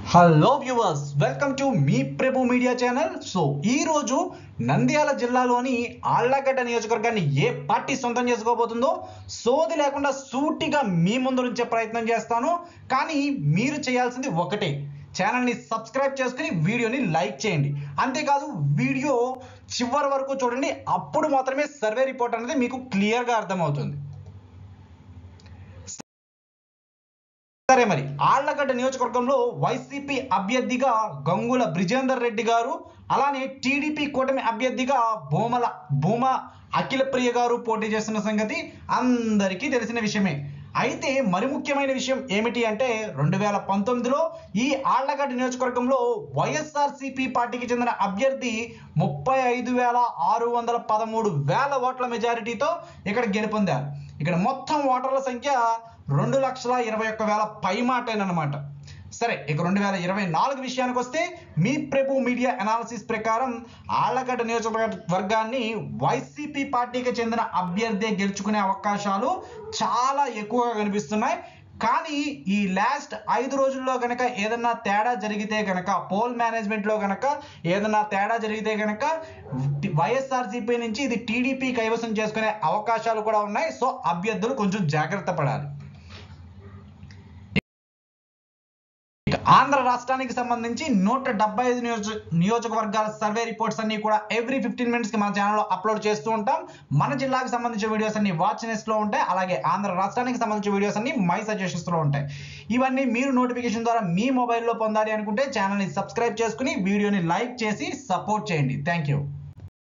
hello viewers welcome to మీ Prabhu Media channel so ఈ రోజు నంద్యాల జిల్లాలోని ఆళ్లగడ్డ నియోజకవర్గాన్ని ఏ పార్టీ సొంతం చేసుకోబోతుందో సోది లేకుండా సూటిగా మీ ముందు ఉంచే ప్రయత్నం చేస్తాను కానీ మీరు చేయాల్సింది ఒకటే ఛానల్ని సబ్స్క్రైబ్ చేసుకుని వీడియోని లైక్ చేయండి అంతేకాదు వీడియో చివరి వరకు చూడండి అప్పుడు మాత్రమే సర్వే రిపోర్ట్ అనేది మీకు క్లియర్గా అర్థమవుతుంది సరే మరి ఆళ్లగడ్డ నియోజకవర్గంలో వైసీపీ అభ్యర్థిగా గంగుల బ్రిజేందర్ రెడ్డి గారు అలానే టీడీపీ కూటమి అభ్యర్థిగా భూమల భూమ అఖిల ప్రియ గారు పోటీ చేస్తున్న సంగతి అందరికీ తెలిసిన విషయమే అయితే మరి ముఖ్యమైన విషయం ఏమిటి అంటే రెండు వేల పంతొమ్మిదిలో ఈ ఆళ్లగడ్డ నియోజకవర్గంలో వైఎస్ఆర్సీపీ పార్టీకి చెందిన అభ్యర్థి ముప్పై ఐదు వేల ఆరు వందల పదమూడు వేల ఓట్ల మెజారిటీతో ఇక్కడ గెలుపొందారు ఇక్కడ మొత్తం ఓటర్ల సంఖ్య రెండు లక్షల ఇరవై ఒక్క వేల పై మాటేనమాట సరే ఇక రెండు వేల ఇరవై నాలుగు విషయానికి వస్తే మీ ప్రభు మీడియా అనాలిసిస్ ప్రకారం ఆళ్లగడ్డ నియోజకవర్గాన్ని వైసీపీ పార్టీకి చెందిన అభ్యర్థి గెలుచుకునే అవకాశాలు చాలా ఎక్కువగా కనిపిస్తున్నాయి కానీ ఈ లాస్ట్ ఐదు రోజుల్లో కనుక ఏదన్నా తేడా జరిగితే కనుక పోల్ మేనేజ్మెంట్లో కనుక ఏదన్నా తేడా జరిగితే కనుక వైఎస్ఆర్సీపీ నుంచి ఇది టీడీపీ కైవసం చేసుకునే అవకాశాలు కూడా ఉన్నాయి సో అభ్యర్థులు కొంచెం జాగ్రత్త పడాలి ఇక ఆంధ్ర రాష్ట్రానికి సంబంధించి నూట డెబ్బై ఐదు నియోజక నియోజకవర్గాల సర్వే రిపోర్ట్స్ అన్ని కూడా ఎవ్రీ ఫిఫ్టీన్ మినిట్స్ కి మన ఛానల్లో అప్లోడ్ చేస్తూ ఉంటాం మన జిల్లాకు సంబంధించిన వీడియోస్ అన్ని వాచ్ లో ఉంటాయి అలాగే ఆంధ్ర రాష్ట్రానికి సంబంధించిన వీడియోస్ అన్ని మై సజెషన్స్ లో ఉంటాయి ఇవన్నీ మీరు నోటిఫికేషన్ ద్వారా మీ మొబైల్లో పొందాలి అనుకుంటే ఛానల్ని సబ్స్క్రైబ్ చేసుకుని వీడియోని లైక్ చేసి సపోర్ట్ చేయండి థ్యాంక్ యూ